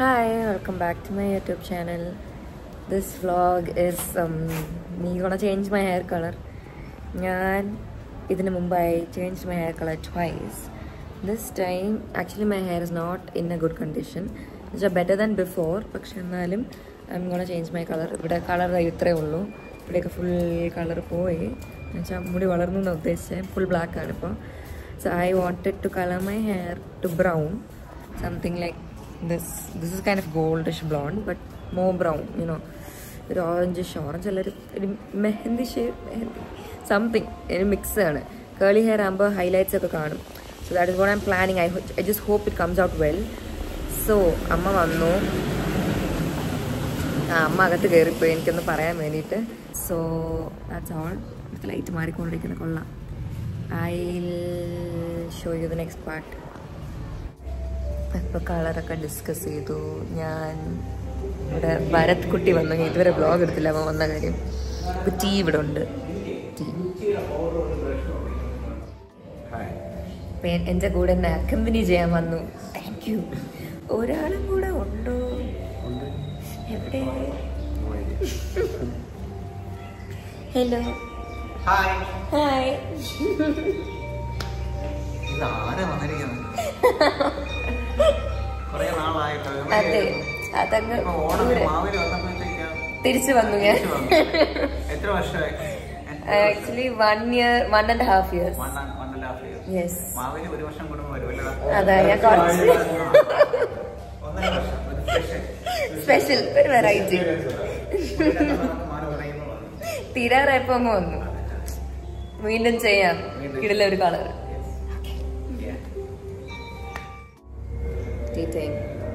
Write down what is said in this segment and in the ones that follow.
Hi, welcome back to my YouTube channel. This vlog is um, me gonna change my hair color. ഞാൻ ഇതിന് മുമ്പായി change my hair colour twice this time actually my hair is not in a good condition വെച്ചാൽ better than before പക്ഷെ എന്നാലും I'm gonna change my colour ഇവിടെ colour ഇത്രേ ഉള്ളൂ ഇവിടെയൊക്കെ ഫുൾ കളർ പോയി എന്നുവെച്ചാൽ മുടി വളർന്നു എന്നാണ് ഉദ്ദേശിച്ചത് ഫുൾ ബ്ലാക്ക് ആണ് ഇപ്പോൾ so I wanted to colour my hair to brown something like this this is kind of goldish blonde but more brown you know ഒരു ഓറഞ്ചിഷ് ഓറഞ്ച് അല്ല ഒരു ഒരു മെഹന്തി ഷേപ്പ് മെഹന്തി സംതിങ് ഒരു മിക്സ് ആണ് കേളി ഹെയർ ആകുമ്പോൾ highlights ഒക്കെ കാണും so that is what I'm planning I I just hope it comes out well so അമ്മ വന്നു ആ അമ്മ അകത്ത് കയറിപ്പോയി എനിക്കൊന്ന് പറയാൻ വേണ്ടിയിട്ട് സോ ദാറ്റ്സ് ഓൾ ഇവിടുത്തെ ലൈറ്റ് മാറിക്കൊണ്ടിരിക്കുന്ന കൊള്ളാം I show you the next part ഇപ്പോൾ കളറൊക്കെ ഡിസ്കസ് ചെയ്തു ഞാൻ ഇവിടെ ഭരത് കുട്ടി വന്നു ഞാൻ ഇതുവരെ ബ്ലോഗ് എടുത്തില്ല അവൻ വന്ന കാര്യം ഇപ്പോൾ ടീ ഇവിടെ ഉണ്ട് ടീ അപ്പം എൻ്റെ കൂടെ എന്നെ അക്കമ്പനി ചെയ്യാൻ വന്നു താങ്ക് യു ഒരാളും കൂടെ ഉണ്ടോ എവിടെ ഹലോ ഹായ് ഹായ് ഇത് ആരാ വന്നിരിക്കുന്നത് കൊറേ നാളായിട്ടോ അതെ അതങ്ങ് ഇപ്പൊ ഓണം ദൂരെ. മാവില് വന്നപ്പോഴത്തേക്ക് തിരിച്ചു വന്നു ഞാൻ തിരിച്ചു വന്നു. എത്ര വർഷമായി actually one year one and half years one one and half year yes മാവിന് ഒരു വർഷം കൂടുമ്പോൾ വരും അല്ലടാ അതാ ഞാൻ കുറച്ച് ഒന്നര വർഷം ഒരു സ്പെഷ്യൽ സ്പെഷ്യൽ ഒരു വെറൈറ്റി മാന പറയുന്നു തീരാറായപ്പോ അങ്ങ് വന്നു വീണ്ടും ചെയ്യാം കിടില ഒരു കളർ ടീ ടൈം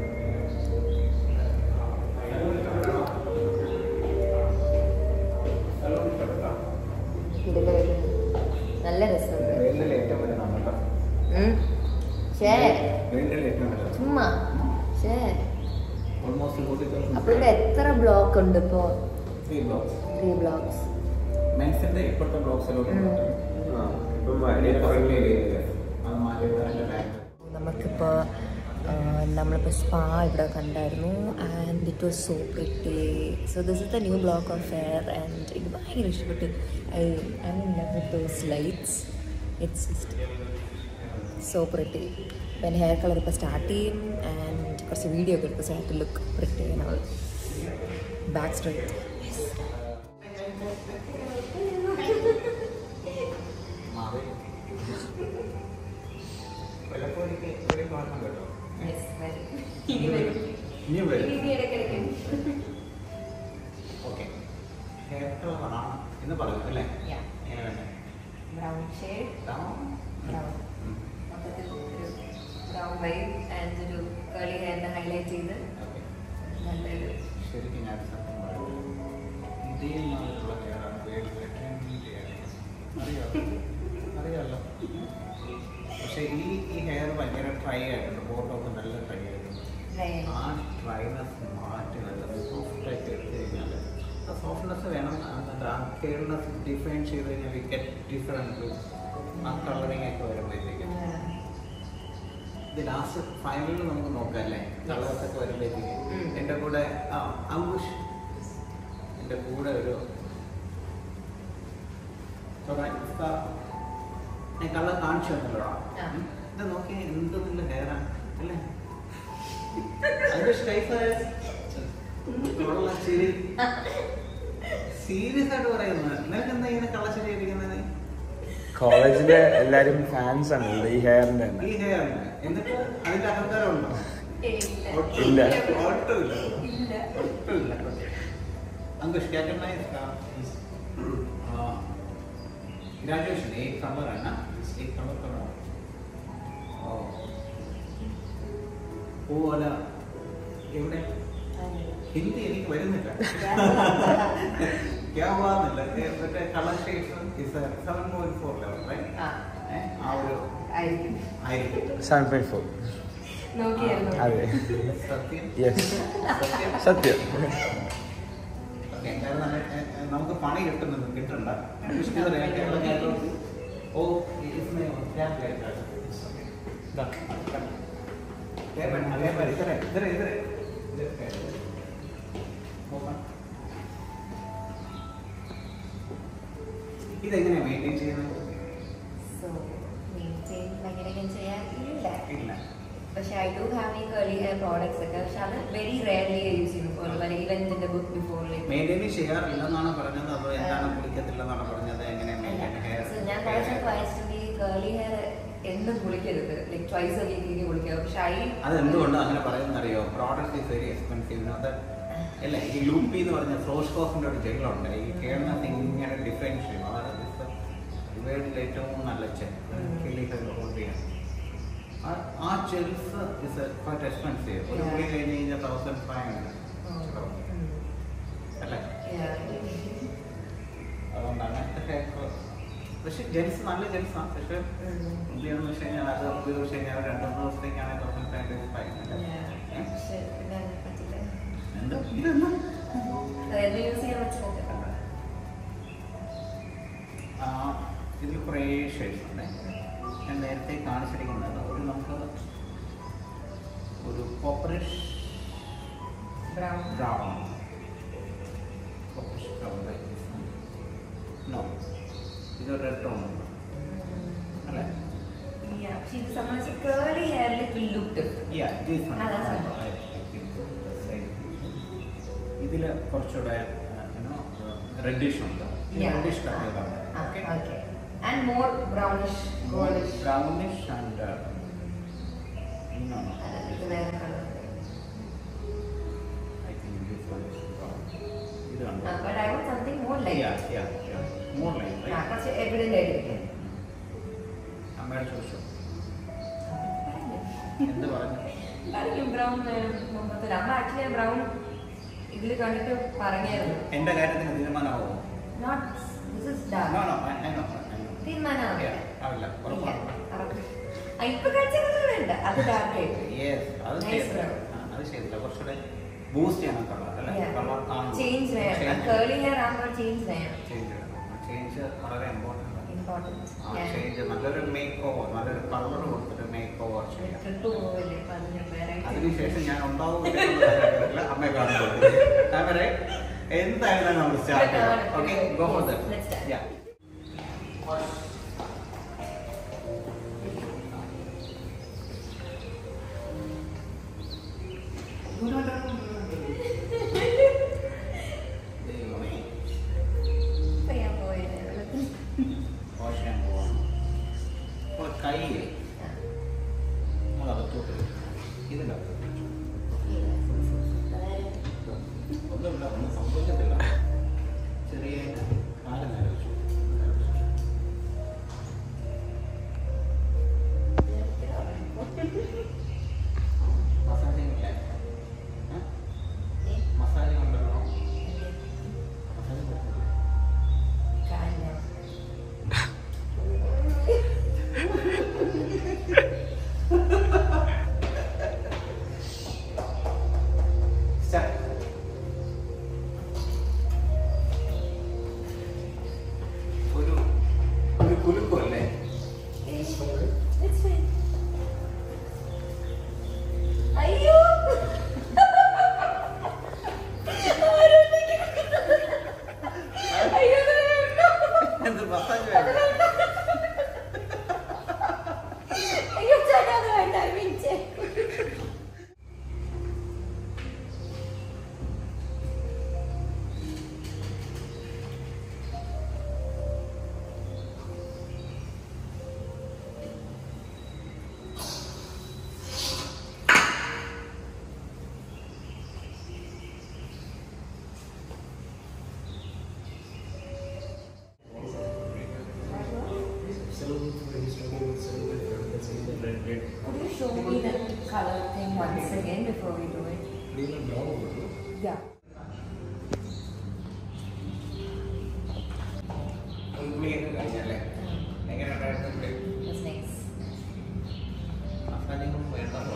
കിടില ഒരു നല്ല രസമുണ്ട് വീട്ടിൽ ഏറ്റവും വലിയ നമ്മുടെ ഉം. ഷേ വീട്ടിൽ ഏറ്റവും വലിയ ചുമ്മാ ഷേ ഓൾമോസ്റ്റ് ഫോർട്ടി അപ്പൊ ഇവിടെ എത്ര ബ്ലോക്ക് ഉണ്ട് ഇപ്പോ ത്രീ ബ്ലോക്സ് ത്രീ ബ്ലോക്സ് മെൻസിന്റെ ഇപ്പോഴത്തെ ബ്ലോക്സിലോട്ട് ഉം. അത് മാറ്റി അതിന്റെ ബാക്ക് നമുക്കിപ്പോൾ നമ്മളിപ്പോൾ സ്പാ ഇവിടെ കണ്ടായിരുന്നു and it was so pretty so this is the new block of fair and എനിക്ക് ഭയങ്കര ഇഷ്ടപ്പെട്ട് I I mean love with those lights it's so pretty അപ്പം ഹെയർ കളർ ഇപ്പോൾ സ്റ്റാർട്ട് ചെയ്യും ആൻഡ് കുറച്ച് വീഡിയോ ഒക്കെ എടുക്കും so have to look pretty നമ്മൾ ബാക്ക് സ്ട്രൈറ്റ് മാറി വല്ലപ്പോഴും ഒരു മാസം കേട്ടോ ഇനിയും വരും ഓക്കെ ഹെയർ കളറാണ് എന്ന് പറയും അല്ലേ Yeah. എങ്ങനെ വേണ്ടേ ബ്രൗൺ ഷെയ്ഡ് Down? ബ്രൗൺ ഉം. മൊത്തത്തിൽ ഒരു ബ്രൗൺ വൈറ്റ് ആൻഡ് ഒരു കേളി ഹെയറിനെ ഹൈലൈറ്റ് ചെയ്ത് Okay. നല്ലൊരു ശരിക്കും ഞാൻ സത്യം പറയാം ഇതേ മാതിരിയുള്ള ഹെയറാണ് വേൾഡിലെ ട്രെൻഡിങ് ഹെയർ അറിയാമോ അറിയാമല്ലോ പക്ഷേ ഈ ഈ ഹെയർ ഭയങ്കര ഡ്രൈ ആയിട്ടുണ്ട് ഫോട്ടോക്ക് നല്ല ഡ്രൈ ആയിട്ടുണ്ട് ആ ഡ്രൈനെസ് മാറ്റി നല്ലത് സോഫ്റ്റായിട്ട് എടുത്തു കഴിഞ്ഞാൽ ആ സോഫ്റ്റ്നെസ് വേണം എന്നിട്ട് ആ കേൾനെസ് ഡിഫൈൻ ചെയ്ത് കഴിഞ്ഞാൽ വി ഗെറ്റ് ഡിഫറെൻറ്റ് ആ കളറിങ് ഒക്കെ വരുമ്പോഴത്തേക്കും ഇത് ലാസ്റ്റ് ഫൈനലിൽ നമുക്ക് നോക്കാം അല്ലേ കളേഴ്സ് ഒക്കെ വരുമ്പോഴത്തേക്ക് ഉം. എൻ്റെ കൂടെ ആ അങ്കുഷ് എൻ്റെ കൂടെ ഒരു ചൊറ- ഞാൻ കളർ കാണിച്ചു തന്നല്ലോ ആ. ഇത് നോക്കി എന്ത് നല്ല ഹെയറാണ് അല്ലേ അങ്കുഷ് കൈഫ ചിരി സീരിയസ് ആയിട്ട് പറയുന്നത് നിനക്ക് എന്താ ഇങ്ങനെ കള്ളശ്ശേരി ഇരിക്കുന്നത് കോളേജിലെ എല്ലാരും ഫാൻസ് ആണ് ഇവിടെ ഈ ഹെയറിന്റെ ഈ തന്നെ ഹെയറിന് എന്നിട്ട് അതിന്റെ അഹങ്കാരം ഉണ്ടോ ഇല്ല. ഒട്ടുമില്ല ഒട്ടുമില്ല अंकुश क्या करना है इसका ग्रेजुएशन एक कमर है ना एक कमर करो ഓ അല്ല എവിടെ ഹിന്ദി എനിക്ക് വരുന്നില്ല ക്യാ വാന്നില്ല മറ്റേ colour shades seven point four level right ആ ഒരു ആയിരിക്കും ആയിരിക്കും സെവൻ പോയിന്റ് ഫോർ നോക്കിയായിരുന്നു അതെ സത്യം യെസ് സത്യം സത്യം ഓക്കേ, എന്തായാലും നല്ല, ഏ, ഏ, നമുക്ക് പണി കിട്ടുന്നുണ്ട് കിട്ടണ്ട ഇതുവരെ കേരള കേരളം ഓ इसमें क्या प्लेट है इधर इधर इधर इधर ഇതെങ്ങനെയാ മെയിൻറ്റെയിൻ ചെയ്യുന്നത് സോ മെയിൻറ്റെയിൻ ഭയങ്കര ചെയ്യാറില്ല ഇല്ല പക്ഷെ ഐ ഡു ഹാവ് ഈ കേളി ഹെയർ പ്രോഡക്ട്സ് ഒക്കെ പക്ഷെ അത് വെരി റെയർലി യൂസ് ചെയ്യുന്നു ഫോർ വല്ല ഇവന്റിന്റെ ബുക്ക് ബിഫോർ മെയിൻറ്റെയിൻ ചെയ്യാറില്ലെന്നാണ് പറഞ്ഞത് അതോ എന്താണ് കുളിക്കത്തില്ലെന്നാണ് പറഞ്ഞത് എങ്ങനെ മെയിൻറ്റെയിൻ ഹെയർ സോ ഞാൻ കുറച്ച് വായിച്ചിട്ടുണ്ട് ഈ കേളി ഹെയർ എന്നും കുളിക്കരുത് ലൈക് ട്വൈസ് എ വീക്കിലേക്ക് കുളിക്കുക പക്ഷെ ഐ അത് എന്തുകൊണ്ട് അങ്ങനെ പറയുന്നറിയോ പ്രോഡക്റ്റ് ഈസ് വെരി എക്സ്പെൻസീവ് അത് അല്ല ഈ ലൂപ്പി എന്ന് പറഞ്ഞ ഫ്രോഷ് കോഫിന്റെ ഒരു ജെല്ലുണ്ട് ഈ കേരളത്തിൽ ഇങ്ങനെ ഡിഫറൻസ് ചെയ്യും അതാണ് ഇവയുടെ ഏറ്റവും നല്ല ചെൽ കിളികൾ ഹോൾഡ് ചെയ്യാൻ ആ- ആ ജെൽസ് ഇസ് ക്വൈറ്റ് എക്സ്പെൻസീവ് ഒരു Yeah. കുളി കഴിഞ്ഞ് കഴിഞ്ഞാൽ തൗസൻഡ് ഫൈവ് ഹൺഡ്രഡ് അല്ലേ അതുകൊണ്ടാണ് ഹെയർ പക്ഷെ ജെൽസ് നല്ല ജെൽസാണ് പക്ഷെ ഉപയോഗം വെച്ച് കഴിഞ്ഞാൽ അത് ഉപയോഗിച്ച് കഴിഞ്ഞാൽ രണ്ട് മൂന്ന് ദിവസത്തേക്കാണ് തൗസൻഡ് ഫൈവ് ഹൺഡ്രഡ് ഫൈവ് പക്ഷെ പിന്നെ പറ്റില്ല എന്ത് ഇതെന്താ അതായത് യൂസ് ചെയ്യാൻ പറ്റുന്നുണ്ട് ആ, ഇതിൽ കുറേ ഷെയ്ഡ്സ് ഉണ്ട് ഞാൻ നേരത്തെ കാണിച്ചിരിക്കുന്നത് ഒരു നമുക്ക് ഒരു copperish brown brown copperish brown no ഇത് റെഡ് ടോൺ ഉണ്ട് അല്ലേ Yeah, പക്ഷെ ഇത് സംബന്ധിച്ച് കേളി ഹെയറിൽ it will look different Yeah, this one. Ah, that's I- fine. I think the same. ഇതില് കുറച്ചുകൂടെ റെഡിഷ് ഉണ്ട് Yeah. റെഡിഷ് കളറുണ്ട് Ah, okay. And more brownish, goldish. Brownish and no no അല്ല, ഇത് വേറെ colour. I think this one is brown ഇത് Ah, കണ്ടോ but I want something more like. Yeah, yeah, yeah. More like, Ah, right? കുറച്ച് evident ആയിരിക്കും. അമ്മയുടെ ചോദിച്ചു എന്ത് പറഞ്ഞു ആയിരിക്കും brown വേണം മുമ്പത്തെ അമ്മ ആക്ച്വലി ബ്രൗൺ ഇതിൽ കണ്ടിട്ട് പറഞ്ഞായിരുന്നു എന്റെ കാര്യത്തിന് തീരുമാനമാവോ not this is no dark no I know തീരുമാനമാണ് ആവില്ല ഉറപ്പാണ് ഇപ്പൊ കാണിച്ചത് വേണ്ട അത് ഡാർക്ക് ആയിട്ട് യെസ് അത് Nice ചെയ്തില്ല brown. ആ, അത് ചെയ്തില്ല കുറച്ചുകൂടെ ബൂസ്റ്റ് ചെയ്യണം കളർ അല്ലേ കളർ ചേഞ്ച് വേണം കേളി ഹെയർ ആകുമ്പോൾ ചേഞ്ച് വേണം ചേഞ്ച് ചേഞ്ച് വളരെ ഇമ്പോർട്ടൻ്റ് ആണ് ഇമ്പോർട്ടൻറ്റ് ആ ചേഞ്ച് നല്ലൊരു മേക്ക് ഓവർ നല്ലൊരു കളർ കൊടുത്തിട്ട് മേക്ക് ഓവർ ചെയ്യാം ട്രിപ്പ് പോവില്ലേ അപ്പൊ അതിന് വേറെ അതിനുശേഷം ഞാൻ ഉണ്ടാവും അമ്മയെ കാണുന്നത് അവരെ എന്തായാലും നമ്മൾ സ്റ്റാർട്ട് ചെയ്യാം okay go for that Let's start. യാ ചെയ്യാൻ പോയില്ലേ വെള്ളത്തിൽ വാഷ് ചെയ്യാൻ പോവാം അപ്പോൾ കൈ നമ്മൾ അകത്തോട്ട് ഇതില്ല ഒന്നുമില്ല ഒന്നും സംഭവിക്കത്തില്ല ചെറിയ കാല് നേരെ വെച്ചു മസാജിങ് ഇല്ലേ മസാജിങ് ഉണ്ടല്ലോ മസാജ് കൊടുത്തില്ല Start. ഒരു ഒരു കുലുക്കല്ലേ അയ്യോ അയ്യോ എന്ത് മസാജ് വേണം അയ്യോ ചേട്ടാ അത് വേണ്ട മിനിച്ചേ Could you show me the color thing once again before we do it? Yeah. ഉള്ളിയൊക്കെ കഴിഞ്ഞല്ലേ എങ്ങനെ ഉണ്ടായിരുന്നു ഉള്ളി? That's nice. മസാജൊന്നും വേണ്ടല്ലോ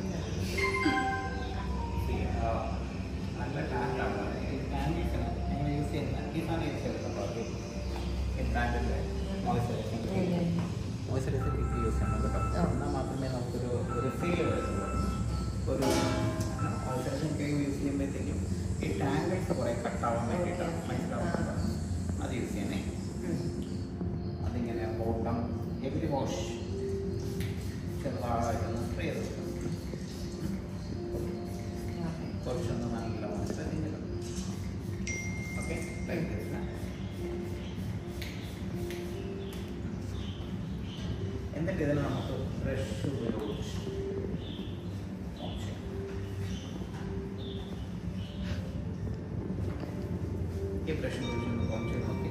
ആ, നല്ല ടാങ്കാണ് ഈ ടാങ്കിന് എങ്ങനെ യൂസ് ചെയ്യുന്നത് ഈ സാധനം യൂസ് ചെയ്യുന്നുണ്ടോ ഈ ടാങ്കിൻ്റെ മോയ്സ്ചറൈസിങ് മോയ്സ്ചറൈസർ ഇത് യൂസ് ചെയ്യണം കേട്ടോ ആ. എന്നാൽ മാത്രമേ നമുക്കൊരു ഒരു ഫീൽ വരുള്ളൂ ഒരു മോയ്സ്ചറൈസിങ് ക്രീം യൂസ് ചെയ്യുമ്പോഴത്തേക്കും ഈ ടാങ്കിൾസ് കുറേ കട്ടാവാൻ വേണ്ടിയിട്ടാണ് മനസ്സിലാവുന്നത് അത് യൂസ് ചെയ്യണേ വാഷ് ചെറുതായിട്ടൊന്ന് സ്പ്രേ ചെയ്ത് കൊടുക്കണം. കുറച്ചൊന്ന് നല്ല മനസ്സിലാക്കി ഓക്കെ എന്നിട്ട് ഇതിന് നമുക്ക് ബ്രഷ് ഉപയോഗിച്ച് ഓൺ ചെയ്യാം. ഈ ബ്രഷ് ഉപയോഗിച്ച് ഓൺ ചെയ്ത് നോക്കി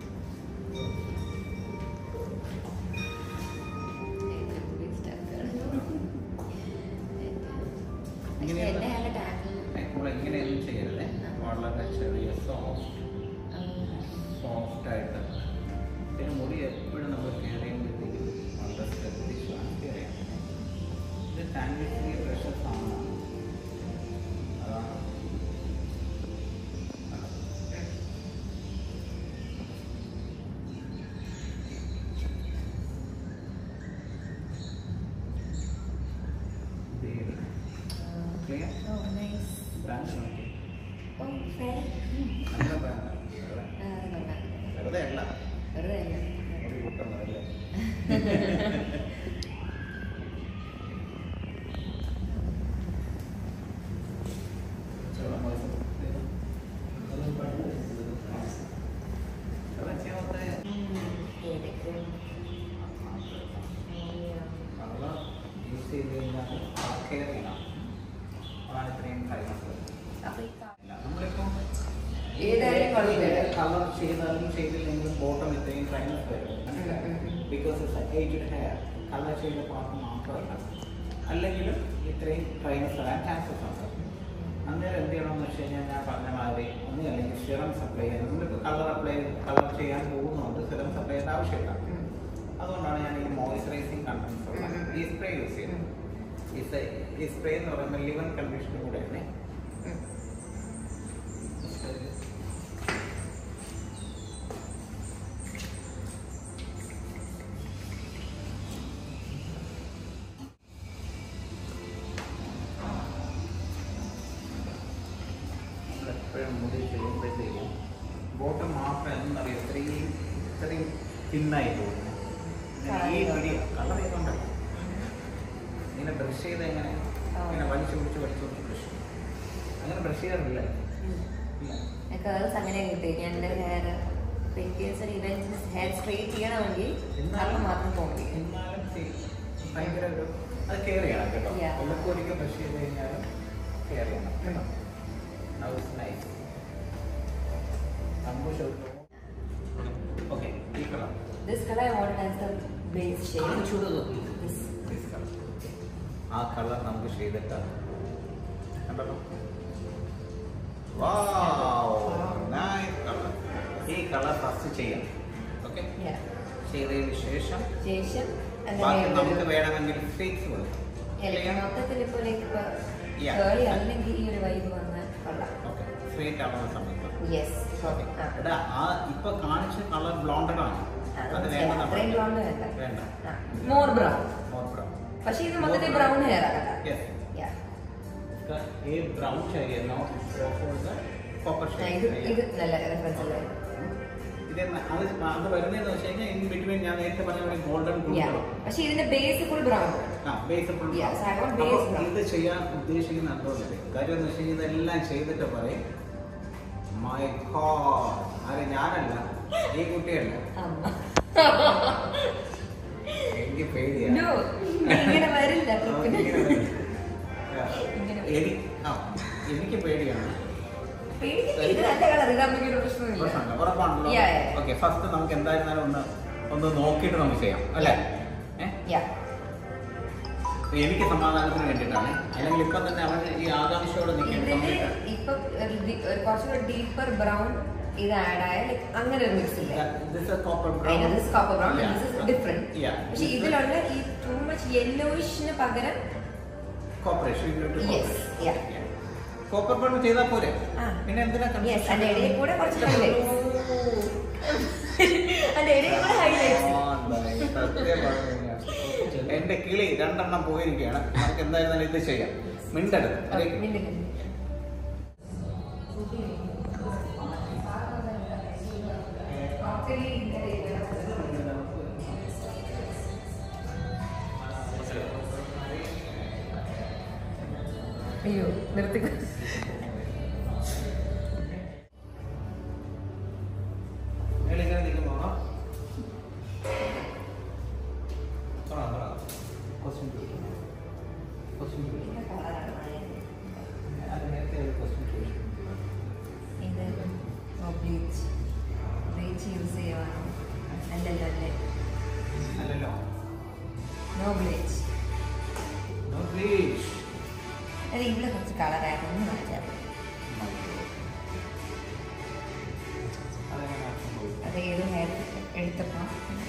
എന്റെ ഹാൻഡ് ടാങ്കിൾ നമ്മൾ ഇങ്ങനെയൊന്നും ചെയ്യരുത് വളരെ ചെറിയ സോഫ്റ്റ് സോഫ്റ്റ് ആയിട്ട് പിന്നെ മുടി എപ്പോഴും നമ്മൾ കെയർ ചെയ്യുമ്പോഴത്തേക്കും വളരെ ശ്രദ്ധിച്ച് വേണം കെയർ ചെയ്യാൻ ഇത് ടാങ്കിൾ ബ്രഷസ് ആണ് അതാണ് ക്ലിയർ ഓ നൈസ് ബ്രാൻഡ് നോക്കി ഓ ഫെയർ നല്ല ബ്രാൻഡ് വെറുതെ അല്ല വെറുതെ അല്ല. ഒരു കൂട്ടം അല്ലേ യൂസ് ചെയ്ത് കഴിഞ്ഞാൽ കെയർ ചെയ്യണം അതാണ് ഇത്രയും കാര്യങ്ങൾ നമ്മളിപ്പം ഏതായാലും കുഴപ്പമില്ല. കളർ ചെയ്താലും ചെയ്തില്ലെങ്കിലും ബോട്ടം ഇത്രയും ഡ്രൈനസ് വരും because it's aged hair colour ചെയ്ത പാർട്ട് മാത്രമല്ല അല്ലെങ്കിലും ഇത്രയും ഡ്രൈനസ് വരാൻ ചാൻസസ് ഉണ്ട് അന്നേരം എന്ത് ചെയ്യണമെന്ന് വെച്ച് കഴിഞ്ഞാൽ ഞാൻ പറഞ്ഞ മാതിരി ഒന്നും അല്ലെങ്കിൽ സിറം സപ്ലൈ ചെയ്യാൻ നമ്മളിപ്പോൾ കളർ അപ്ലൈ കളർ ചെയ്യാൻ പോകുന്നതുകൊണ്ട് സിറം സപ്ലൈ ചെയ്യേണ്ട ആവശ്യമില്ല അതുകൊണ്ടാണ് ഞാൻ ഈ മോയ്സ്ചറൈസിങ് കണ്ടൻസ് ഉള്ള ഈ സ്പ്രേ യൂസ് ചെയ്യുന്നത് ഈ സ- ഈ സ്പ്രേ എന്ന് പറയുമ്പോൾ ലിവൻ കണ്ടീഷനും കൂടെയാണ് എപ്പോഴും മുടി ചെയ്യുമ്പോഴത്തേക്കും ബോട്ടം മാത്രം എന്നറിയാം ഇത്രയും ഇത്രയും തിന്നായി പോകുന്നു ഈ പിടി കളർ ചെയ്തോണ്ടല്ല ഇങ്ങനെ ബ്രഷ് ചെയ്ത് എങ്ങനെ ഇങ്ങനെ വലിച്ചു പിടിച്ച് വലിച്ചു പിടിച്ച് ബ്രഷ് അങ്ങനെ ബ്രഷ് ചെയ്യാറില്ല ഇല്ല കേൾസ് അങ്ങനെ കിട്ടി എൻ്റെ ഹെയർ പിറ്റേഴ്സ് ഇവൻസ് ഹെയർ സ്ട്രെയിറ്റ് ചെയ്യണമെങ്കിൽ അത് മാത്രം പോകണം എന്നാലും see, ഭയങ്കര ഒരു അത് കെയർ ചെയ്യണം കേട്ടോ Yeah. കൊല്ലത്ത് ഒരിക്കൽ ബ്രഷ് ചെയ്ത് കഴിഞ്ഞാലും കെയർ ചെയ്യണം കേട്ടോ Now it's nice. സന്തോഷം ഓക്കെ ഈ colour This color I wanted as the base shade. This. This color. ആ കളർ നമുക്ക് ചെയ്തിട്ട് കണ്ടല്ലോ നൈസ് കളർ ഈ കളർ ഫസ്റ്റ് ചെയ്യാം ഓക്കെ Yeah. ചെയ്തതിന് ശേഷം ശേഷം ബാക്കി നമുക്ക് എന്താ വേണമെങ്കിൽ ഫേസ് കൊടുക്കാം മൊത്തത്തിൽ ഇപ്പോൾ ലൈക്ക് ഇപ്പൊ Yeah. കേളി അല്ലെങ്കിൽ ഈ ഒരു വൈബ് വന്നാൽ കൊള്ളാം ഓക്കെ സ്ട്രേറ്റ് ആവുന്ന സമയത്ത് യെസ് എടാ ആ ഇപ്പൊ കാണിച്ച കളർ ബ്ലോണ്ടഡ് ആണ് അത് വേണ്ട അത്രയും നമ്മൾ ബ്ലോണ്ട് വേണ്ട വേണ്ട മോർ ബ്രൗൺ മോർ ബ്രൗൺ പക്ഷെ ഇത് മൊത്തത്തിൽ ബ്രൗൺ ഹെയർ ആണ് യെസ് Yeah. इसका ये ब्राउन चाहिए नॉट कॉपर ആ, ഇത് ഇത് നല്ല റെഫറൻസ് അല്ലേ ഇത് അത് അത് വരുന്നതെന്ന് വെച്ച് കഴിഞ്ഞാൽ ഇൻ ബിറ്റ്വീൻ ഞാൻ നേരത്തെ പറഞ്ഞ പോലെ ഗോൾഡൻ Yeah. പക്ഷെ ഇതിന്റെ ബേസ് ഫുൾ ബ്രൗൺ ആ base full Yes, I want base brown. ഇത് ചെയ്യാൻ ഉദ്ദേശിക്കുന്ന എന്തോന്നില്ല കാര്യം എന്ന് വെച്ച് കഴിഞ്ഞാൽ ഇതെല്ലാം ചെയ്തിട്ട് പറയും മൈ ഗോഡ് അരെ ഞാനല്ല ഈ കുട്ടിയല്ല അമ്മ എനിക്ക് പേടിയാണ് No, ഇങ്ങനെ വരില്ല ആ, ട്രിപ്പിന് ഇങ്ങനെ വരും. ആ, ഇങ്ങനെ എനി- ആ, എനിക്ക് പേടിയാണ് പേടിക്കില്ല ഇത് നല്ല കളർ ഇതാകുമ്പോൾ ഒരു പ്രശ്നമില്ല പ്രശ്നമില്ല ഉറപ്പാണല്ലോ Yeah, yeah. ഓക്കെ ഫസ്റ്റ് നമുക്ക് എന്തായിരുന്നാലും ഒന്ന് ഒന്ന് നോക്കിയിട്ട് നമുക്ക് ചെയ്യാം അല്ലേ ഏ? Yeah. എനിക്ക് സമാധാനത്തിന് വേണ്ടിയിട്ടാണ് അല്ലെങ്കിൽ ഇപ്പൊ തന്നെ അവൻ ഈ ആകാംക്ഷയോടെ നിൽക്കുന്നത് ഇതില് കംപ്ലീറ്റ് ഇപ്പൊ ഒരു ഡി- ഒരു കുറച്ചുകൂടെ ഡീപ്പർ ബ്രൗൺ ഇത് ആഡ് ആയ ലൈക്ക് അങ്ങനെ ഒരു മിക്സ് ഇല്ലേ copper this copper brown this is different പക്ഷെ ഇതിലുള്ള ഈ ടൂ മച്ച് യെല്ലോയിഷിന് പകരം കോപ്പറേഷൻ Yes, yeah. കോപ്പർ ബ്രൗൺ ചെയ്താൽ പോരെ ആ. പിന്നെ എന്തിനാ യെസ് അതിന്റെ ഇടയിൽ കൂടെ കുറച്ച് ഹൈലൈറ്റ്സ് അതിന്റെ ഇടയിൽ കൂടെ ഹൈലൈറ്റ്സ് സത്യം പറഞ്ഞു കഴിഞ്ഞാൽ എന്റെ കിളി രണ്ടെണ്ണം പോയിരിക്കുകയാണ് നമുക്ക് എന്തായിരുന്നാലും ഇത് ചെയ്യാം മിണ്ടരുത് അതിലേക്ക് അയ്യോ നിർത്തി മേളിങ്ങനെ നിൽക്കുമ്പോൾ പറ പറ ക്വസ്റ്റ്യൻ ചോദിക്കും ക്വസ്റ്റ്യൻ ചോദിക്കും അത് നേരത്തെ ഒരു ക്വസ്റ്റ്യൻ ചോദിച്ചു ഇത് ബ്ലീച്ച് ബ്ലീച്ച് യൂസ് ചെയ്യുവാണോ അല്ലല്ലോ അല്ലേ അല്ലല്ലോ നോ ബ്ലീച്ച് നോ പ്ലീസ് അത് ഇവിടെ കുറച്ച് കളറായിരുന്നു ഒന്ന് മാറ്റാം അതെങ്ങനെ സംഭവിക്കും അത് ഏത് ഹെയർ എടുത്തപ്പോൾ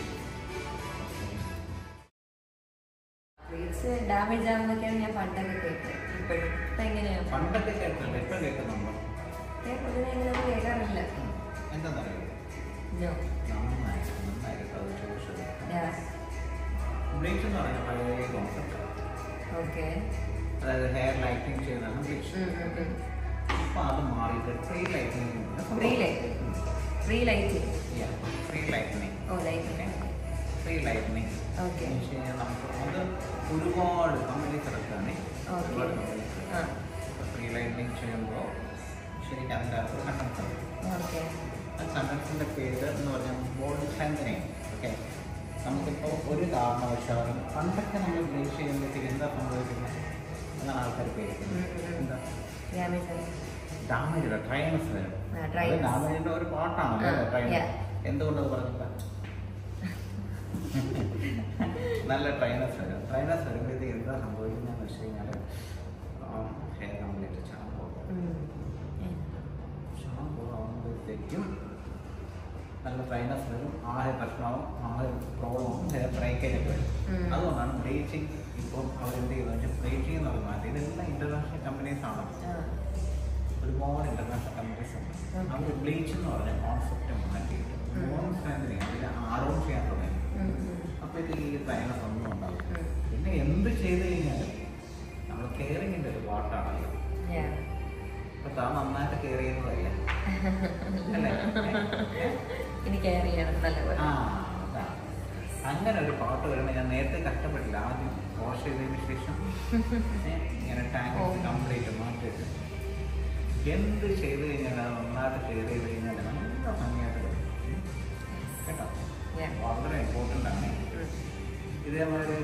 ബ്ലീച്ച് ഡാമേജ് ആവുന്നൊക്കെയാണ് ഞാൻ പണ്ടൊക്കെ കേട്ടത് ഇപ്പോഴും ഇപ്പം എങ്ങനെയാണ് പണ്ടൊക്കെ കേട്ടിട്ടുണ്ട് ഇപ്പം കേൾക്കുന്നുണ്ടോ ഞാൻ പൊതുവെ അങ്ങനെ ഒന്നും കേൾക്കാറില്ല എന്താണെന്നറിയോ നോ നന്നായിട്ട് നന്നായിട്ട് അത് ചോദിച്ചത് യാ ബ്ലീച്ച് എന്ന് പറഞ്ഞാൽ പഴയ കോൺസെപ്റ്റ് ഓക്കെ അതായത് ഹെയർ ലൈറ്റിംഗ് ചെയ്യുന്നതാണ് ബ്ലീച്ച് ഇപ്പൊ അത് മാറിയിട്ട് free lighting free light free light free lighting ഓ ലൈറ്റ് ഫ്രീ ലൈറ്റിംഗ് Okay. നമുക്ക് അത് ഒരുപാട് കമ്പനീസ് ഇറക്കാണ് Okay. ഒരുപാട് കമ്പനീസ് ആ ഫ്രീ ലൈറ്റിംഗ് ചെയ്യുമ്പോൾ ശരിക്കും അതിൻ്റെ അകത്ത് കണ്ടൻസ് ഉണ്ട് ഓക്കെ ആ കണ്ടൻസിൻ്റെ പേര് എന്ന് പറഞ്ഞാൽ ബോഡി സ്ട്രെങ്തനിങ് ഓക്കെ നമുക്കിപ്പോൾ ഒരു കാരണവശാലും പണ്ടൊക്കെ നമ്മൾ ബ്ലീച്ച് ചെയ്യുമ്പോഴത്തേക്ക് എന്താ സംഭവിക്കുന്നത് എന്നാണ് ആൾക്കാർ പേടിക്കുന്നത് ഉം, ഉം. എന്താ ഡാമേജ് ഡാമേജ് ട്രൈനസ് വരും ആ, dryness. ഡാമേജിന്റെ ഒരു പാട്ടാണല്ലോ ആ, ട്രൈനസ് yeah. എന്തുകൊണ്ടത് പറഞ്ഞില്ല നല്ല ട്രൈനസ് വരും ട്രൈനസ് വരുമ്പോഴത്തേക്ക് എന്താ സംഭവിക്കുന്നതെന്ന് വെച്ച് കഴിഞ്ഞാൽ ഹെയർ കംപ്ലീറ്റ് ഷാമ്പൂ ഷാമ്പൂ ആകുമ്പോഴത്തേക്കും നല്ല ട്രൈനസ് വരും ആകെ പ്രശ്നമാവും ആകെ പ്രോബ്ലമാവും ഹെയർ ബ്രേക്കേജ് ഒക്കെ വരും ഉം. അതുകൊണ്ടാണ് ബ്ലീച്ചിങ് ഇപ്പം അവരെന്ത് ചെയ്യുന്നത് വെച്ചാൽ ബ്ലീച്ചിങ് എന്ന് പറഞ്ഞാൽ മാറ്റി ഇതെല്ലാം ഇന്റർനാഷണൽ കമ്പനീസ് ആണ് ഒരുപാട് ഇന്റർനാഷണൽ കമ്പനീസ് ഉണ്ട് Okay. അവർ ബ്ലീച്ച് എന്ന് പറഞ്ഞ കോൺസെപ്റ്റ് മാറ്റിയിട്ട് ഉം. ബോൺ സ്ട്രെങ്തനിങ് അതിൽ ആരോൺ ചെയ്യാൻ തുടങ്ങി അപ്പോഴത്തേക്ക് ഈ ട്രൈനസ് ഒന്നും ഉണ്ടാവും ഉം. പിന്നെ എന്ത് ചെയ്ത് കഴിഞ്ഞാലും നമ്മൾ കെയറിങ്ങിൻ്റെ ഒരു പാട്ടാണല്ലോ അപ്പൊ താൻ നന്നായിട്ട് കെയർ ചെയ്യുന്നതല്ലേ അല്ലേ ഏ? ഇനി കെയർ ചെയ്യണം നല്ലപോലെ ആ അതാ അങ്ങനെ ഒരു പാട്ട് വരുമ്പോൾ ഞാൻ നേരത്തെ കഷ്ടപ്പെട്ടില്ല ആദ്യം വാഷ് ചെയ്തതിന് ശേഷം ഏ, ഇങ്ങനെ ടാങ്ക് ഓ. കംപ്ലീറ്റ് മാറ്റിയിട്ട് എന്ത് ചെയ്ത് കഴിഞ്ഞാൽ അത് നന്നായിട്ട് കെയർ ചെയ്ത് കഴിഞ്ഞാൽ നല്ല ഭംഗിയായിട്ട് വരും ഉം. കേട്ടോ Yeah. വളരെ ഇമ്പോർട്ടൻ്റ് ആണ് ഉം. ഇതേമാതിരി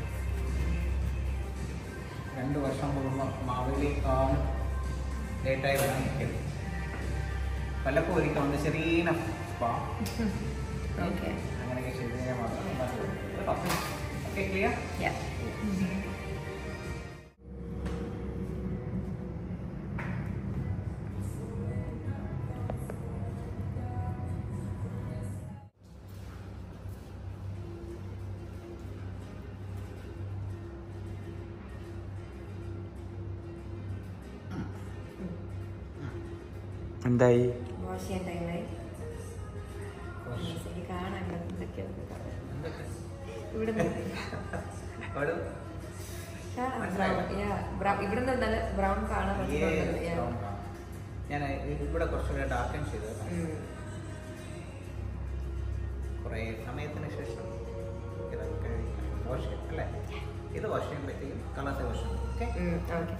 രണ്ട് വർഷം കൂടുമ്പോൾ മാവേലി കാവ് ലേറ്റായി വരാൻ നിൽക്കരുത് വല്ലപ്പോൾ ഒരിക്കൽ ഒന്ന് ചെറിയ സ്പാ Okay. അങ്ങനെയൊക്കെ ചെയ്ത് കഴിഞ്ഞാൽ മാത്രം പറ്റുള്ളൂ. കേട്ടോ ഓക്കെ ക്ലിയർ Yeah. എന്തായി വാഷ് ചെയ്യാൻ ടൈമായി എനിക്ക് കാണാൻ എന്തൊക്കെയാണ് ഇവിടെ ഒരു ഇവിടുന്ന് നല്ല ബ്രൗൺ കാണാൻ പറ്റുന്നുണ്ട് Yes, brown കാണാം. ഞാൻ ഇവിടെ കുറച്ചുകൂടെ ഡാർക്കൻ ചെയ്ത് കുറേ സമയത്തിന് ശേഷം ഇതൊക്കെ വാഷ് ചെയ്യും അല്ലേ ഇത് വാഷ് ചെയ്യുമ്പോഴത്തേക്കും കളേഴ്സ് വാഷ് ചെയ്യും ഓക്കെ ഓക്കെ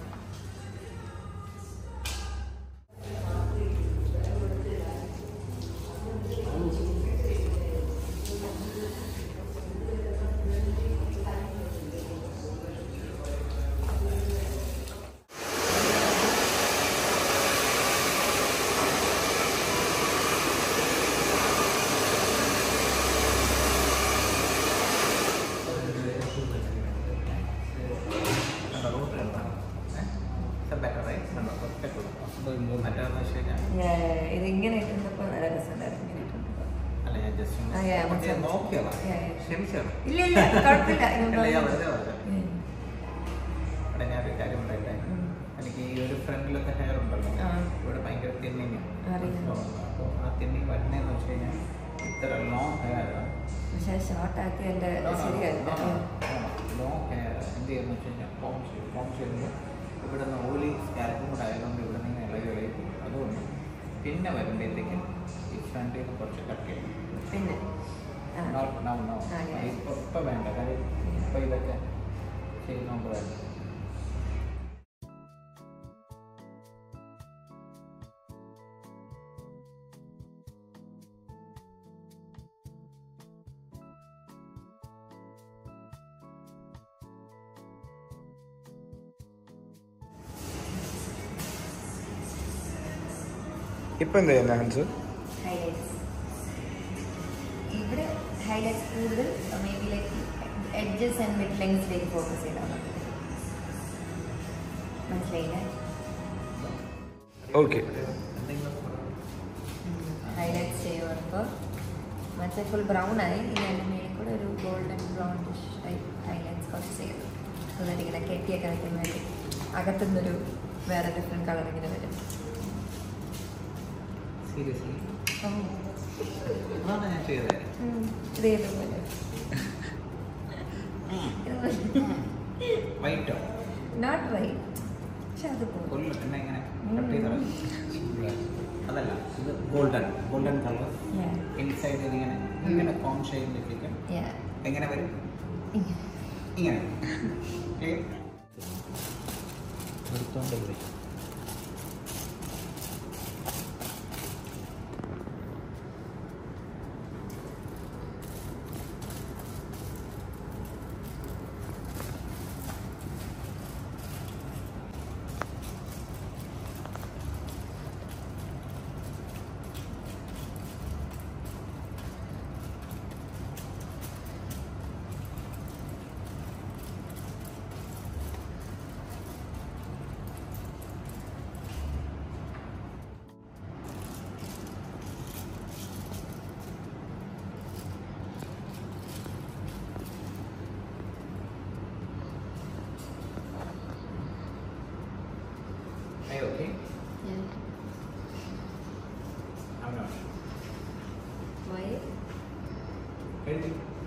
മറ്റേന്ന് വെച്ച് കഴിഞ്ഞാൽ ഇത് ഇങ്ങനെ ഇട്ടുന്നപ്പോൾ നല്ല രസമുണ്ടായിരുന്നു ഇങ്ങനെ ഇട്ടുന്നപ്പോൾ അല്ല ഞാൻ ആ, yeah, ജസ്റ്റ് മനസ്സിലായി. നോക്കിയതാ Yeah, yeah. ക്ഷമിച്ചത് ഇല്ല ഇല്ല കുഴപ്പമില്ല ഇവൻ അല്ല ഞാൻ പറഞ്ഞു. വെറുതെ പറഞ്ഞത് ഉം. അവിടെ ഞാനൊരു കാര്യം പറയട്ടെ ഉം. എനിക്ക് ഈ ഒരു ഫ്രണ്ടിലത്തെ ഹെയർ ഉണ്ടല്ലോ ആ. ഇവിടെ ഭയങ്കര തിന്നിങ് അറിയാം. അപ്പോൾ ആ തിന്നിങ് വരുന്നതെന്ന് വെച്ച് കഴിഞ്ഞാൽ ഇത്ര ലോങ് ഹെയർ പക്ഷെ ഷോർട്ടാക്കി എൻ്റെ ശരിയായില്ല ലോങ് ഹെയർ എന്ത് ചെയ്യുമെന്ന് വെച്ച് കഴിഞ്ഞാൽ ഫോം ചെയ്യും ഫോം ചെയ്യുമ്പോൾ ഇവിടെ നിന്ന് ഓലി സ്കാൽപ്പും കൂടെ ആയതുകൊണ്ട് ഇവിടെ നിന്ന് ഇളകി ഇളകി പോകും. അതുകൊണ്ട് പിന്നെ വരുമ്പോഴത്തേക്കും ഈ ഫ്രണ്ടിൽ നിന്ന് കുറച്ച് കട്ട് ചെയ്യും പിന്നെ ആ. നോ നോ നോ ആ, yeah. ഇപ്പം ഇപ്പം വേണ്ട കാര്യം ഇപ്പം ഇതൊക്കെ ചെയ്യുന്നതുകൊണ്ട് വേണ്ട ഇപ്പൊ എന്താ ചെയ്യുന്നത് ഹൻസ് ഹൈലൈറ്റ്സ് ഇവിടെ ഹൈലൈറ്റ്സ് കൂടുതൽ maybe like edges and mid ലെങ്സിലേക്ക് ഫോക്കസ് ചെയ്താൽ മതി മനസ്സിലായില്ലേ ഓക്കെ ഹൈലൈറ്റ്സ് ചെയ്യുമ്പോൾ മറ്റേ ഫുൾ ബ്രൗൺ ആയി ഇനി അതിൻ്റെ മേളിൽ കൂടെ ഒരു ഗോൾഡൻ ബ്രൗണിഷ് ടൈപ്പ് ഹൈലൈറ്റ്സ് കുറച്ച് ചെയ്തു എന്നിട്ട് ഇങ്ങനെ കെട്ടിയൊക്കെ വയ്ക്കാൻ വേണ്ടി അകത്തുനിന്നൊരു വേറെ ഡിഫറെൻറ്റ് കളർ ഇങ്ങനെ വരും സീരിയസ്ലി ഓ അതാണ് ഞാൻ ചെയ്തത് ഇതേപോലെ വൈറ്റോ നോട്ട് റൈറ്റ് പക്ഷെ അത് പോകും കൊല്ലം പിന്നെ ഇങ്ങനെ കട്ട് ചെയ്താൽ അതല്ല ഇത് ഗോൾഡൻ ഗോൾഡൻ കളർ ഇൻസൈഡ് ഇതിങ്ങനെ ഇങ്ങനെ കോം ഷെയ്ഡിലേക്ക് എങ്ങനെ വരും ഇങ്ങനെ Clear? എടുത്തോണ്ട് വരും Are you okay? I'm not. എഴുതി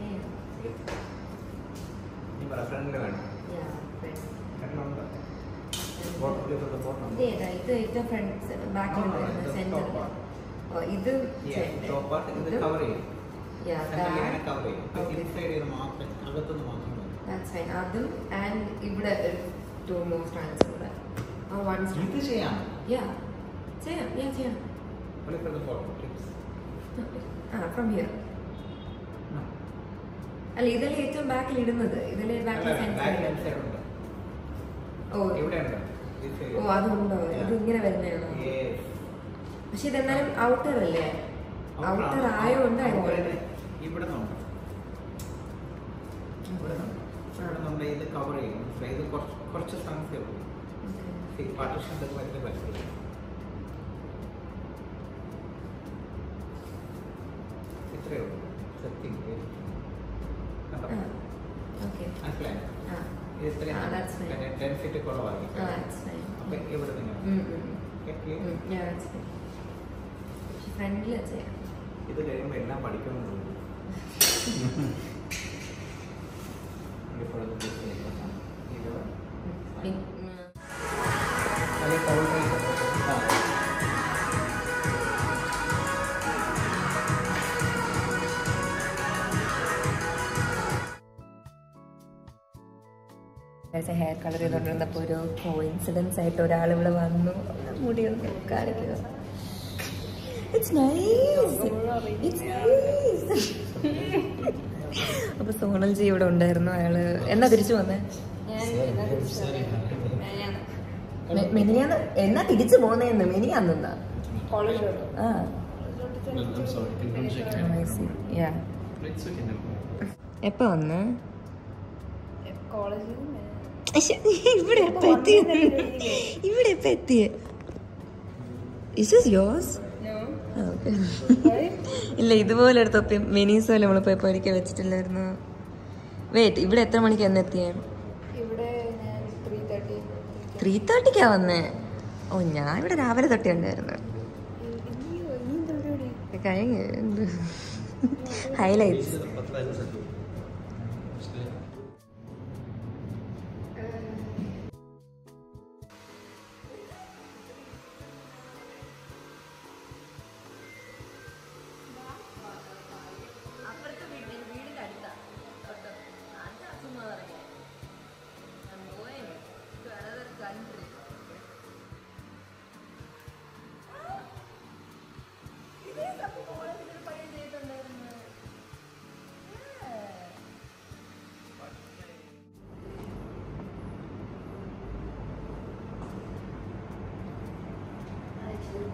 നീ പറ ഫ്രണ്ടിൽ വേണം ഫ്രണ്ടിലുണ്ട് ബോട്ടം ബോട്ടം ഇത് ഏറ്റവും ഫ്രണ്ട് ബാക്കിൽ No, no, വരുന്ന ഇത് സെന്റർ top part. ഓ ഇത് ടോപ്പ് പാർട്ട് ഇത് കവർ ചെയ്യും Yeah, സെന്ററിൽ ഇങ്ങനെ that- കവർ ചെയ്യും Okay. ഇൻസൈഡ് ചെയ്ത് മാത്രം അകത്തുനിന്ന് മാത്രം മതി. That's fine. അതും ആൻഡ് ഇവിടെ ഒരു ടു മോർ സ്ട്രാൻഡ്സ് കൂടെ ആ വൺ ഇത് ചെയ്യാം യാ ചെയ്യാം യാ ചെയ്യാം Only for the photo tips. ആ ഫ്രം ഹിയർ അല്ല ഇതിലെ ഏറ്റവും ബാക്കിൽ ഇടുന്നത് ഇതിലെ ബാക്കിൽ അല്ല, back and side ഉണ്ട്. ഓ ഇവിടെ ഉണ്ട് This side. ഓ അതുണ്ടോ Yeah. ഇത് ഇങ്ങനെ വരുന്നതാണോ Yes. പക്ഷെ ഇതെന്നാലും ഔട്ടർ അല്ലേ Outer ഔട്ടർ ആണ്. ആയതുകൊണ്ട് Outer ന് ഇവിടെ നിന്നുണ്ട് ഇവിടെ നിന്നുണ്ട് ഇവിടെ നമ്മൾ ഇത് കവർ ചെയ്യും പക്ഷേ ഇത് കുറച്ച് കുറച്ച് സ്ഥാനത്തേ ഉള്ളൂ പാർട്ടിഷൻ ഇതൊക്കെ വലിയ പറ്റില്ല ഇത്രയേ ഉള്ളൂ സത്യം കണ്ടോ ഓക്കെ മനസ്സിലായോ ആ ഇത് ഇത്രയും ആ, that's fine. ഡെൻസിറ്റി ആ കുറവായിരിക്കും that's fine. അപ്പൊ ഇവിടെ നിങ്ങൾ ഉം, ഉം, ഉം. ഉം, yeah, that's fine. പക്ഷെ ഫ്രണ്ടിൽ ചെയ്യാം ഇത് കഴിയുമ്പോൾ എല്ലാം പഠിക്കുമെന്ന് തോന്നുന്നു ഇപ്പോഴത്തെ ദിവസം ഇത് ഉം. ഉം. അത് കൗണ്ടർ ആ ഹെയർ കളർ ചെയ്തുകൊണ്ടിരുന്നപ്പോൾ ഒരു കോയിൻസിഡൻസ് ആയിട്ട് ഒരാൾ ഇവിടെ വന്നു മുടി ഒന്ന് കാണിക്കുക It's nice. It's nice. അപ്പൊ സോണൽജി ഇവിടെ ഉണ്ടായിരുന്നു അയാള് എന്നാ തിരിച്ചു വന്നേ മെ- മെനിയാന്ന് എന്നാ തിരിച്ചു പോന്നേന്ന് മെനിയാന്നാ ആ I see. Yeah. എപ്പോ വന്ന് ശ്ശെ, ഇവിടെ എപ്പ എത്തിയ ഇവിടെ എപ്പ എത്തിയ ഇസ് ദിസ് യോസ് ഇല്ല ഇതുപോലെ ഒരു തൊപ്പി മെനീസോയിൽ നമ്മൾ പോയി പഠിക്കാൻ വെച്ചിട്ടില്ലായിരുന്നു വെയിറ്റ് ഇവിടെ എത്ര മണിക്ക് എന്ന് എത്തിയേ ഇവിടെ ഞാൻ ത്രീ തേർട്ടി ത്രീ തേർട്ടിക്കാ വന്നേ ഓ ഞാൻ ഇവിടെ രാവിലെ തൊട്ടേ ഉണ്ടായിരുന്നു കഴിഞ്ഞ് ഹൈലൈറ്റ്സ്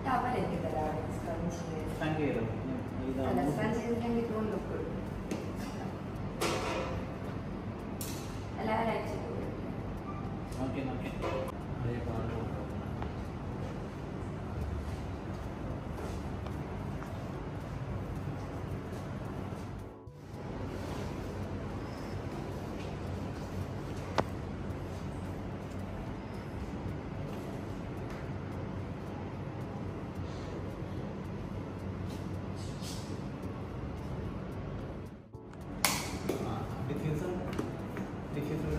ടവൽ എനിക്ക് തരാം സ്ക്രഞ്ച് സ്കാൻ ചെയ്തോ അല്ല ഇതാ സ്ക്രഞ്ച് ചെയ്തിട്ടുണ്ടെങ്കിൽ ഇതുകൊണ്ട് ലുക്ക് കിട്ടും എല്ലാവരും അയച്ചു നോക്കി നോക്കി അതേ പാട് diffuser diffuser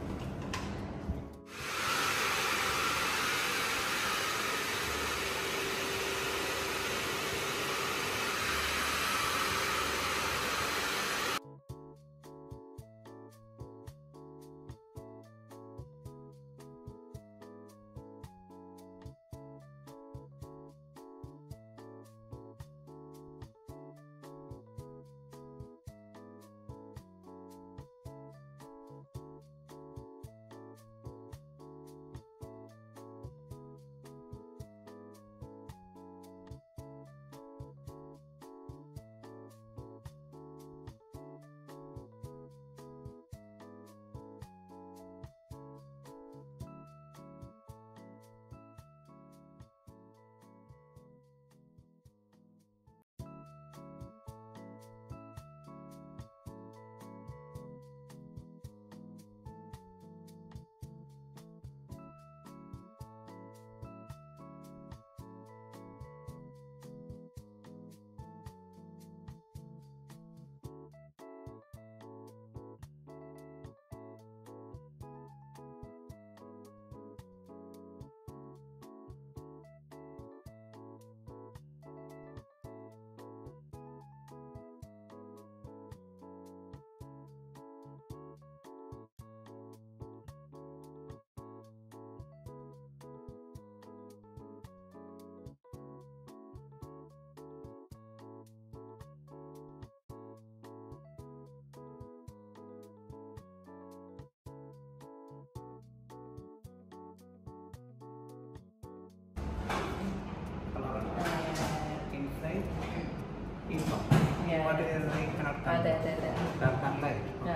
inside info. Yeah. What is the cannot അതെ അതെ അതെ Dark sunlight. ആ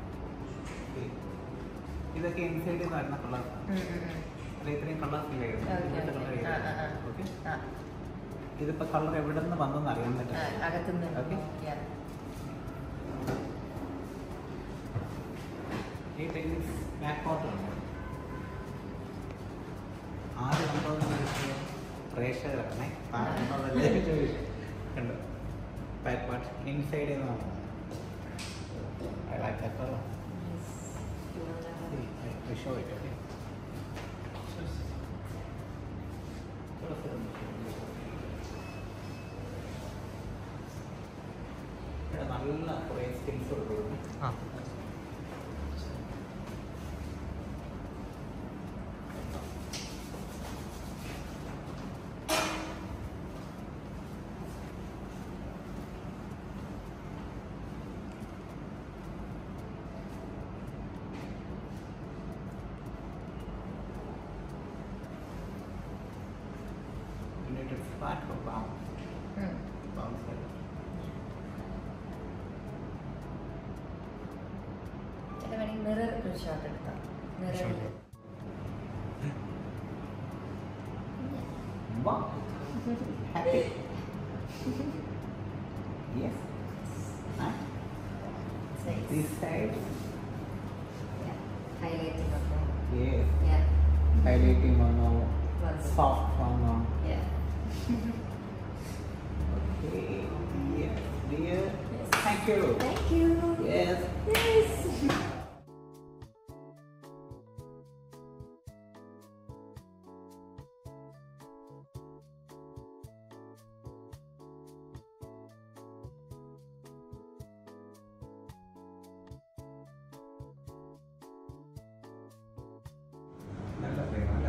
Okay. ഇതൊക്കെ ഇൻസൈഡിൽ വരുന്ന കളർ ഉം, ഉം, ഉം. അല്ല ഇത്രയും കളേഴ്സ് ഇല്ലേ Okay, ഇവിടുത്തെ okay. കളർ ആ, ആ, ആ. ഓക്കെ ആ, ഇതിപ്പോ കളർ എവിടെ നിന്ന് വന്നെന്ന് അറിയാൻ ആ, പറ്റും അകത്തുനിന്ന് Okay. നോക്കിയാൽ ഈ ടൈമിൽ ബാക്ക് കോട്ടർ ഉണ്ട് ആദ്യം ഉണ്ടോയെന്ന് ചോദിച്ചാൽ പ്രേക്ഷകരാണേ ആരുണ്ടോന്നല്ലേ ചോദിച്ചു കണ്ടോ ബാക്ക് പാർട്ട് ഇൻസൈഡിൽ നിന്ന് വന്നത് I like that color. I, I show it, okay? ഇവിടെ നല്ല കുറേ സ്കിൽസ് കൊടുക്കുന്നു ആ United flat or bound? ഉം. Bound side. ചില വേണമെങ്കിൽ മിറർ ഒരു ഷോട്ട് എടുക്കാം mirror Wow. Happy. yes. Huh? This side. Highlighting ഒക്കെ Yes. Yeah. Highlighting one now. Plus. Soft one now. Yeah. Okay. Yes. Dear. Yes. Thank you. Thank you. Yes. Yes. നല്ല frame അല്ലേ?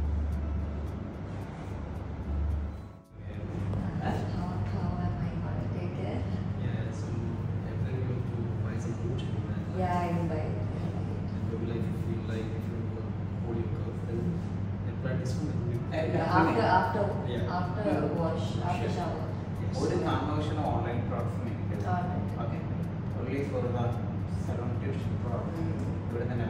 How, how am I going to After after Yeah. after wash after shower. ഒരു കൺവേർഷനും online പ്രോഡക്ട്സും എനിക്ക് Alright. Okay only for the salon tips product ഇവിടെ തന്നെ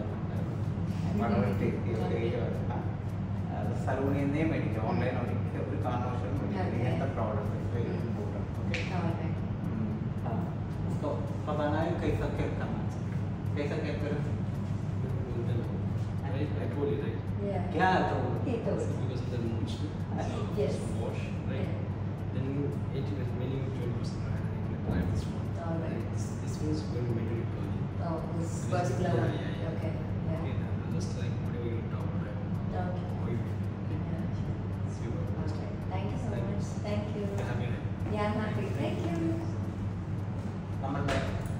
സലൂണിൽ നിന്നേ മേടിക്കാം online ഒരിക്കൽ ഒരു കൺവേർഷൻ മേടിക്കാം Okay. ഇങ്ങനത്തെ product very important okay Alright. तो बताना है कैसा केक करना कैसा केक करो Right? I told you, right? Yeah. क्या तो He told. Because of the moisture. Yes. From wash, right? Then 80 with many 20% I apply this one. Alright. This, this one is going to make it curly. Oh, this This- particular one. yeah, yeah, yeah. Okay. Yeah. Okay, then just like whatever you talk about. Okay. Oil. Yeah. See what Okay. Thank you so Thank you. much. Thank you. Happy day. Yeah, I'm happy. Thank you. നമ്മുടെ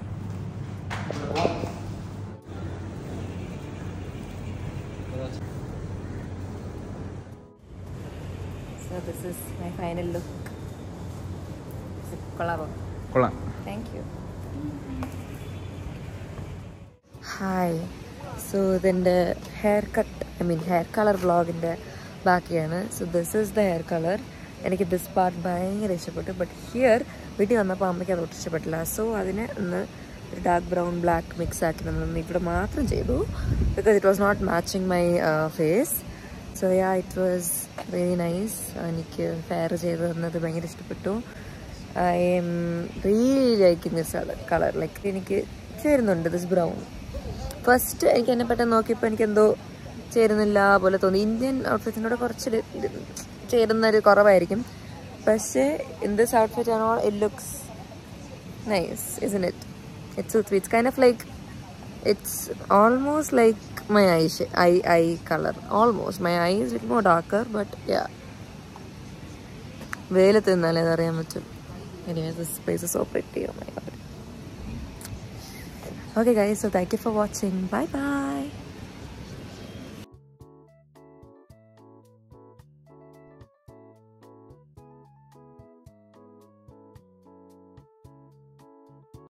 So this is my final look. കൊള്ളാമോ കൊള്ളാം thank you hi so ഇതിൻ്റെ haircut I mean hair colour വ്ളോഗിൻ്റെ ബാക്കിയാണ് so this is the hair colour എനിക്ക് this part ഭയങ്കര ഇഷ്ടപ്പെട്ടു but here വീട്ടിൽ വന്നപ്പോൾ അമ്മയ്ക്ക് അത് ഒട്ടും ഇഷ്ടപ്പെട്ടില്ല സോ അതിനെ ഒന്ന് ഒരു ഡാർക്ക് ബ്രൗൺ ബ്ലാക്ക് മിക്സ് ആക്കി നമ്മളൊന്ന് ഇവിടെ മാത്രം ചെയ്തു because it was not matching my face so yeah it was very nice എനിക്ക് ഫെയർ ചെയ്ത് തന്നത് ഭയങ്കര ഇഷ്ടപ്പെട്ടു I'm really liking this colour like എനിക്ക് ചേരുന്നുണ്ട് ദിസ് ബ്രൗൺ ഫസ്റ്റ് എനിക്ക് എന്നെ പെട്ടെന്ന് നോക്കിയപ്പോൾ എനിക്ക് എന്തോ ചേരുന്നില്ല പോലെ തോന്നി ഇന്ത്യൻ ഔട്ട്ഫിറ്റിനോട് കുറച്ച് ഡി- ഡി- ചേരുന്ന ഒരു കുറവായിരിക്കും പക്ഷേ in this outfit and all it looks nice is it it's smooth it's kind of like it's almost like my eye eye eye colour almost my eye is lit more darker but yeah വെയിലത്ത് നിന്നാലേ അതറിയാൻ പറ്റും Anyways, this space is so pretty. Oh my god. Okay, guys, so thank you for watching. Bye bye.